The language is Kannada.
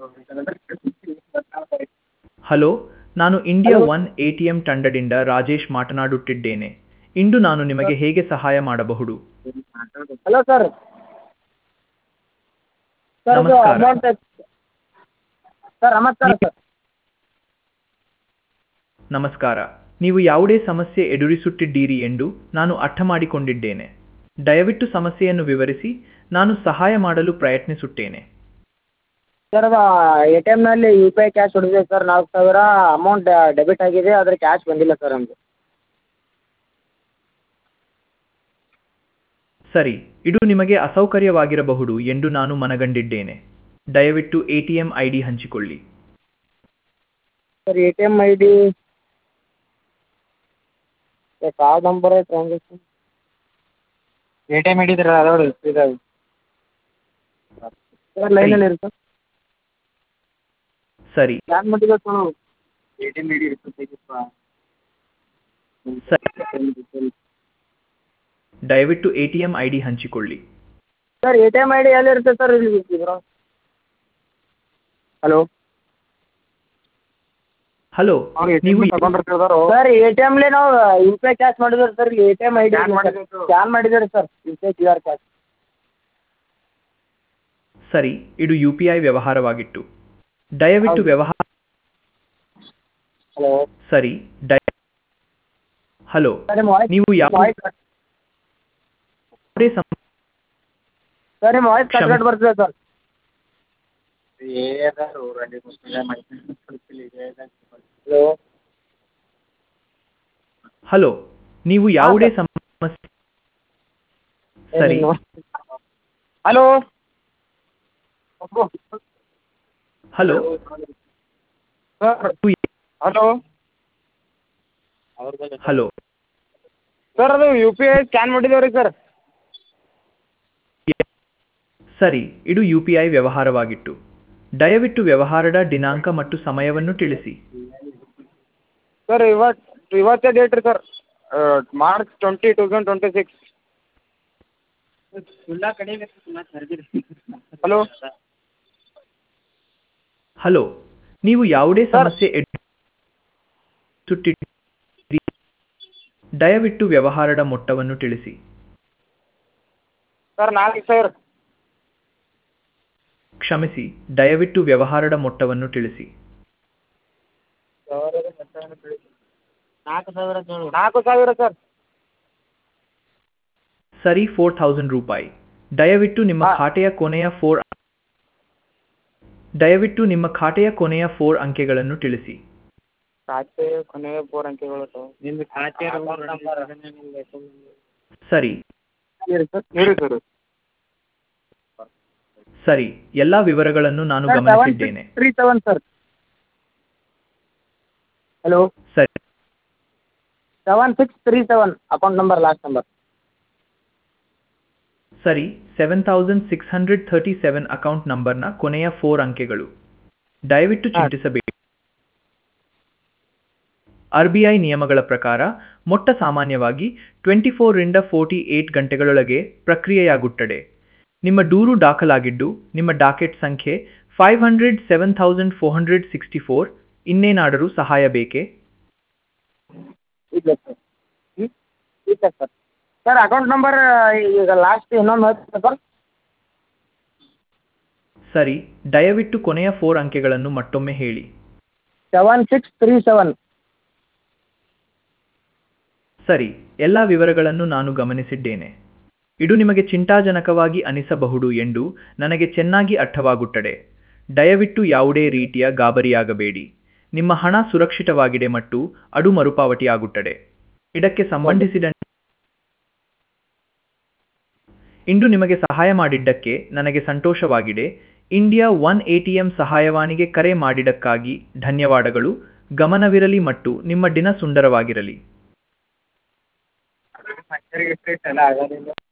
ಹಲೋ ನಾನು India one A T M ತಂಡದಿಂದ ರಾಜೇಶ್ ಮಾತನಾಡುತ್ತಿದ್ದೇನೆ ಇಂದು ನಾನು ನಿಮಗೆ ಹೇಗೆ ಸಹಾಯ ಮಾಡಬಹುದು ಹಲೋ ಸರ್ ಸರ್ ಇದು ನಮಸ್ಕಾರ. ಅಮೌಂಟ್ ಸರ್ ನಮಸ್ಕಾರ ಸರ್ ನಮಸ್ಕಾರ ನೀವು ಯಾವುದೇ ಸಮಸ್ಯೆ ಎದುರಿಸುತ್ತಿದ್ದೀರಿ ಎಂದು ನಾನು ಅರ್ಥ ಮಾಡಿಕೊಂಡಿದ್ದೇನೆ ದಯವಿಟ್ಟು ಸಮಸ್ಯೆಯನ್ನು ವಿವರಿಸಿ ನಾನು ಸಹಾಯ ಮಾಡಲು ಪ್ರಯತ್ನಿಸುತ್ತೇನೆ ಸರ್ ಅದು ಎ ಟಿ ಎಮ್ನಲ್ಲಿ ಯು ಪಿ ಐ ಕ್ಯಾಶ್ ಹೊಡೆದಿದೆ ಸರ್ ನಾಲ್ಕು ಸಾವಿರ ಅಮೌಂಟ್ ಡೆಬಿಟ್ ಆಗಿದೆ ಆದರೆ ಕ್ಯಾಶ್ ಬಂದಿಲ್ಲ ಸರ್ ನಮಗೆ ಸರಿ ಇದು ನಿಮಗೆ ಅಸೌಕರ್ಯವಾಗಿರಬಹುದು ಎಂದು ನಾನು ಮನಗಂಡಿದ್ದೇನೆ ದಯವಿಟ್ಟು A T M I D ಹಂಚಿಕೊಳ್ಳಿ sir A T M I D card number transaction A T M I D ಇದ್ರೆ ಅದಾವ ಇದಾವೆ ಸರ್ ಲೈನಲ್ಲಿ ಇರಿ ಸರ್ ಸರಿ ಸ್ಕ್ಯಾನ್ ಮಾಡಿದ್ರೆ sir A T M I D ಇರ್ತದೆ ದಯವಿಟ್ಟು A T M I D ಹಂಚಿಕೊಳ್ಳಿ sir A T M I D ಎಲ್ಲಿರುತ್ತೆ ಸರ್ ಇಲ್ಲಿ ಇದ್ರ ಹಲೋ ಹಲೋ ನೀವು ಸರ್ ಎ ಟಿ ಎಮ್ಲಿ ನಾವು ಯು ಪಿ ಐ ಕ್ಯಾಶ್ ಮಾಡಿದ್ರೆ ಸರ್ ಇಲ್ಲಿ A T M I D scan ಮಾಡಿದ್ದಾರೆ sir U P I Q R cash ಸರಿ ಇದು ಯು ಪಿ ಐ ವ್ಯವಹಾರವಾಗಿತ್ತು ದಯವಿಟ್ಟು ಹೌದು. ವ್ಯವಹಾರ ಹಲೋ ಸರಿ ದಯ ಹಲೋ ಸರ್ ನಿಮ್ಮ ವಾಯ್ಸ್ ನೀವು ಯಾವ ವಾಯ್ಸ್ ಯಾವುದೇ ಸಮ- ಸರ್ ನಿಮ್ಮ ವಾಯ್ಸ್ ಕಟ್ ಕ್ಷಮೆ. ಕಟ್ ಬರ್ತದೆ ಸರ್ ಹಲೋ ಹಲೋ ನೀವು ಯಾವುದೇ ಸಮಸ್ಯೆ ಸರಿ hello hello sir hello hello sir ಅದು ಯು ಪಿ ಐ ಸ್ಕ್ಯಾನ್ ಮಾಡಿದ್ದೇವೆ ರೀ ಸರ್ ಸರಿ ಇದು ಯು ಪಿ ಐ ವ್ಯವಹಾರವಾಗಿತ್ತು ದಯವಿಟ್ಟು ವ್ಯವಹಾರದ ದಿನಾಂಕ ಮತ್ತು ಸಮಯವನ್ನು ತಿಳಿಸಿ ಸರ್ ಇವತ್ತು ಇವತ್ತೇ ಡೇಟ್ ರೀ sir March twenty thousand twenty six hello hello ನೀವು ಯಾವುದೇ ಸರ್. ಸಮಸ್ಯೆ ಎದುರಿಸುತ್ತಿದ್ದೀರಿ ದಯವಿಟ್ಟು ವ್ಯವಹಾರದ ಮೊತ್ತವನ್ನು ತಿಳಿಸಿ ಸರ್ ನಾಲ್ಕು ಸಾವಿರ ಕ್ಷಮಿಸಿ ದಯವಿಟ್ಟು ವ್ಯವಹಾರದ ಮೊತ್ತವನ್ನು ತಿಳಿಸಿ ನಾಲ್ಕು ಸಾವಿರ ನಾಲ್ಕು ಸಾವಿರ ಸರ್ ಸರಿ ಫೋರ್ ಥೌಸಂಡ್ ರೂಪಾಯಿ ದಯವಿಟ್ಟು ನಿಮ್ಮ ಹಾ. ಖಾತೆಯ ಕೊನೆಯ ಫೋರ್ ದಯವಿಟ್ಟು ನಿಮ್ಮ ಖಾತೆಯ ಕೊನೆಯ ಫೋರ್ ಅಂಕೆಗಳನ್ನು ತಿಳಿಸಿ ಖಾತೆ ಕೊನೆಯ ಫೋರ್ ಅಂಕೆಗಳು ನಿಮ್ದು ಖಾತೆ ಸರಿ ಹೇಳಿ ಸರ್ ಹೇಳಿ ಸರ್ ಸರಿ ಎಲ್ಲ ವಿವರಗಳನ್ನು ನಾನು ಸರ್ ಸೆವೆನ್ ಗಮನಿಸಿದ್ದೇನೆ six three seven sir hello ಸರಿ seven six three seven account number last number ಸರಿ seven thousand six hundred thirty seven account ನಂಬರ್ನ ಕೊನೆಯ ಫೋರ್ ಅಂಕೆಗಳು ದಯವಿಟ್ಟು ಹಾ. ಚಿಂತಿಸಬೇಡಿ ಆರ್ ಬಿ ಐ ನಿಯಮಗಳ ಪ್ರಕಾರ ಮೊಟ್ಟ ಸಾಮಾನ್ಯವಾಗಿ ಟ್ವೆಂಟಿ ಫೋರ್ರಿಂದ ಫೋರ್ಟಿ ಏಟ್ ಗಂಟೆಗಳೊಳಗೆ ಪ್ರಕ್ರಿಯೆಯಾಗುತ್ತದೆ ನಿಮ್ಮ ದೂರು ದಾಖಲಾಗಿದ್ದು ನಿಮ್ಮ ಡಾಕೆಟ್ ಸಂಖ್ಯೆ five hundred seven thousand four hundred sixty four ಇನ್ನೇನಾದರೂ ಸಹಾಯ ಬೇಕೇ ಇಲ್ಲ ಸರ್ ಹ್ಞೂ ಇಲ್ಲ ಸರ್ ಸರ್ ಅಕೌಂಟ್ ನಂಬರ್ ಈಗ ಲಾಸ್ಟ್ ಇನ್ನೊಂದು ಹೇಳ್ತೀರಾ ಸರ್ ಸರಿ ದಯವಿಟ್ಟು ಕೊನೆಯ ಫೋರ್ ಅಂಕೆಗಳನ್ನು ಮತ್ತೊಮ್ಮೆ ಹೇಳಿ ಸೆವೆನ್ ಸಿಕ್ಸ್ ತ್ರೀ ಸೆವೆನ್ ಸರಿ ಎಲ್ಲ ವಿವರಗಳನ್ನು ನಾನು ಗಮನಿಸಿದ್ದೇನೆ ಇದು ನಿಮಗೆ ಚಿಂತಾಜನಕವಾಗಿ ಅನಿಸಬಹುದು ಎಂದು ನನಗೆ ಚೆನ್ನಾಗಿ ಅರ್ಥವಾಗುತ್ತದೆ ದಯವಿಟ್ಟು ಯಾವುದೇ ರೀತಿಯ ಗಾಬರಿಯಾಗಬೇಡಿ ನಿಮ್ಮ ಹಣ ಸುರಕ್ಷಿತವಾಗಿದೆ ಮತ್ತು ಅದು ಮರುಪಾವತಿಯಾಗುತ್ತದೆ ಇದಕ್ಕೆ ಸಂಬಂಧಿಸಿದ ಇಂದು ನಿಮಗೆ ಸಹಾಯ ಮಾಡಿದ್ದಕ್ಕೆ ನನಗೆ ಸಂತೋಷವಾಗಿದೆ ಇಂಡಿಯಾ ಒನ್ ಎಟಿಎಂ ಸಹಾಯವಾಣಿಗೆ ಕರೆ ಮಾಡಿದ್ದಕ್ಕಾಗಿ ಧನ್ಯವಾದಗಳು ಗಮನವಿರಲಿ ಮತ್ತು ನಿಮ್ಮ ದಿನ ಸುಂದರವಾಗಿರಲಿ ಎಲ್ಲ ಆಗೋದಿಲ್ಲ